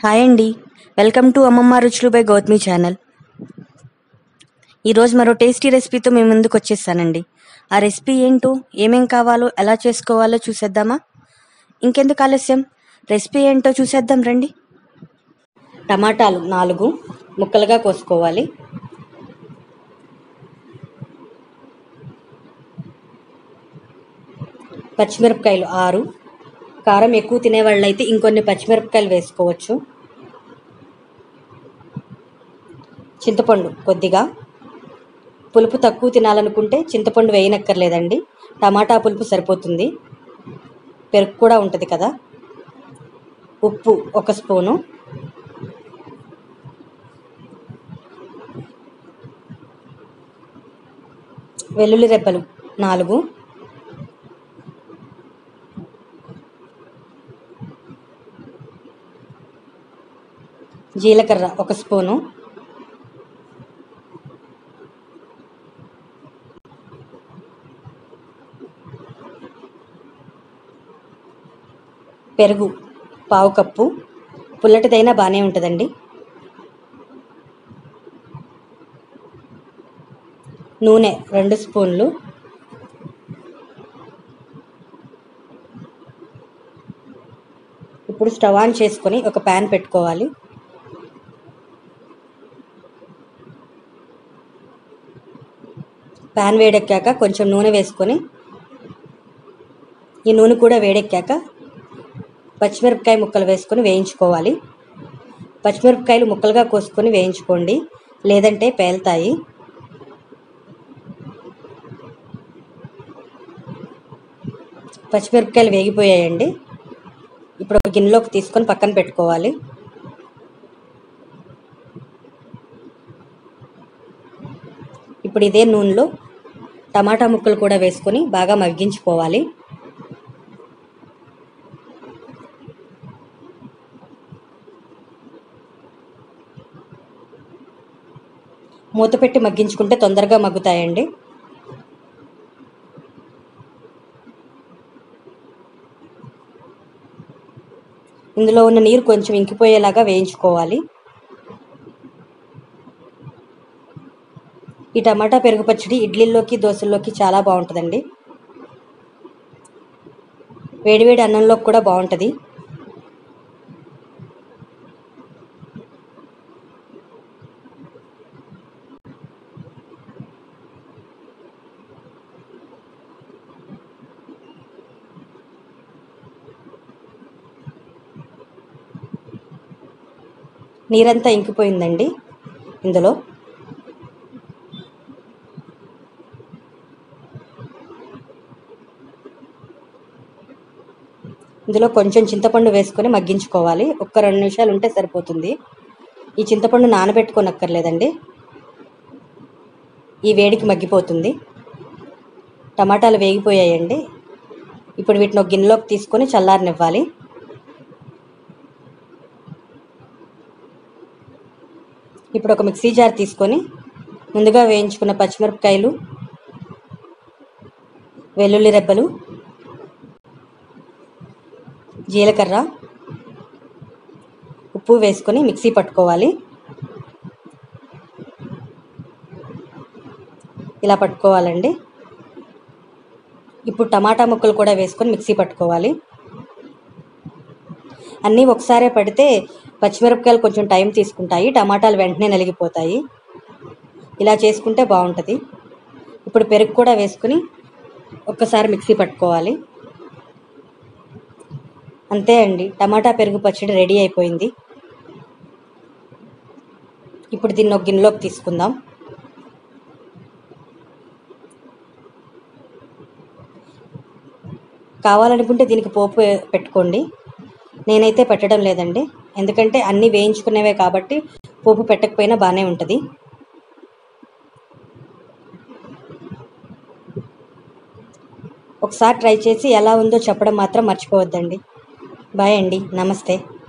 hi అండి welcome to అమ్మమ్మ రుచులు బై గౌతమి ఛానల్ ఈరోజు మరో టేస్టీ రెసిపీతో మీ ముందుకు వచ్చేసానండి ఆ రెసిపీ ఏంటో ఏమేం కావాలో ఎలా చేసుకోవాలో చూసేద్దామా ఇంకెందుకు ఆలస్యం రెసిపీ ఏంటో చూసేద్దాం రండి టమాటాలు నాలుగు ముక్కలుగా కోసుకోవాలి పచ్చిమిరపకాయలు ఆరు కారం ఎక్కువ తినేవాళ్ళైతే ఇంకొన్ని పచ్చిమిరపకాయలు వేసుకోవచ్చు చింతపండు కొద్దిగా పులుపు తక్కువ తినాలనుకుంటే చింతపండు వేయనక్కర్లేదండి టమాటా పులుపు సరిపోతుంది పెరుగు కూడా ఉంటుంది కదా ఉప్పు ఒక స్పూను వెల్లుల్లి రెబ్బలు నాలుగు జీలకర్ర ఒక స్పూను పెరుగు పావు కప్పు పుల్లటిదైనా బాగానే ఉంటుందండి నూనె రెండు స్పూన్లు ఇప్పుడు స్టవ్ ఆన్ చేసుకొని ఒక ప్యాన్ పెట్టుకోవాలి ప్యాన్ వేడెక్కాక కొంచెం నూనె వేసుకొని ఈ నూనె కూడా వేడెక్కాక పచ్చిమిరపకాయ ముక్కలు వేసుకొని వేయించుకోవాలి పచ్చిమిరపకాయలు ముక్కలుగా కోసుకొని వేయించుకోండి లేదంటే పేలుతాయి పచ్చిమిరపకాయలు వేగిపోయాయండి ఇప్పుడు ఒక గిన్నెలోకి తీసుకొని పక్కన పెట్టుకోవాలి ఇప్పుడు ఇదే నూనెలో టమాటా ముక్కలు కూడా వేసుకొని బాగా మగ్గించుకోవాలి మూత పెట్టి మగ్గించుకుంటే తొందరగా మగ్గుతాయండి ఇందులో ఉన్న నీరు కొంచెం ఇంకిపోయేలాగా వేయించుకోవాలి ఈ టమాటా పెరుగు పచ్చడి ఇడ్లీల్లోకి దోశల్లోకి చాలా బాగుంటుందండి వేడివేడి అన్నంలోకి కూడా బాగుంటుంది నీరంతా ఇంకిపోయిందండి ఇందులో ఇందులో కొంచెం చింతపండు వేసుకొని మగ్గించుకోవాలి ఒక్క రెండు నిమిషాలు ఉంటే సరిపోతుంది ఈ చింతపండు నానబెట్టుకోనక్కర్లేదండి ఈ వేడికి మగ్గిపోతుంది టమాటాలు వేగిపోయాయండి ఇప్పుడు వీటిని ఒక గిన్నెలోకి తీసుకొని చల్లారనివ్వాలి ఇప్పుడు ఒక మిక్సీ జార్ తీసుకొని ముందుగా వేయించుకున్న పచ్చిమిరపకాయలు వెల్లుల్లి రెబ్బలు జీలకర్ర ఉప్పు వేసుకొని మిక్సీ పట్టుకోవాలి ఇలా పట్టుకోవాలండి ఇప్పుడు టమాటా ముక్కలు కూడా వేసుకొని మిక్సీ పట్టుకోవాలి అన్నీ ఒకసారే పడితే పచ్చిమిరపకాయలు కొంచెం టైం తీసుకుంటాయి టమాటాలు వెంటనే నలిగిపోతాయి ఇలా చేసుకుంటే బాగుంటుంది ఇప్పుడు పెరుగు కూడా వేసుకుని ఒక్కసారి మిక్సీ పట్టుకోవాలి అంతే అండి టమాటా పెరుగు పచ్చడి రెడీ అయిపోయింది ఇప్పుడు దీన్ని ఒక గిన్నెలోకి తీసుకుందాం కావాలనుకుంటే దీనికి పోపు పెట్టుకోండి నేనైతే పెట్టడం లేదండి ఎందుకంటే అన్నీ వేయించుకునేవే కాబట్టి పోపు పెట్టకపోయినా బాగానే ఉంటుంది ఒకసారి ట్రై చేసి ఎలా ఉందో చెప్పడం మాత్రం మర్చిపోవద్దండి బాయ్ అండి నమస్తే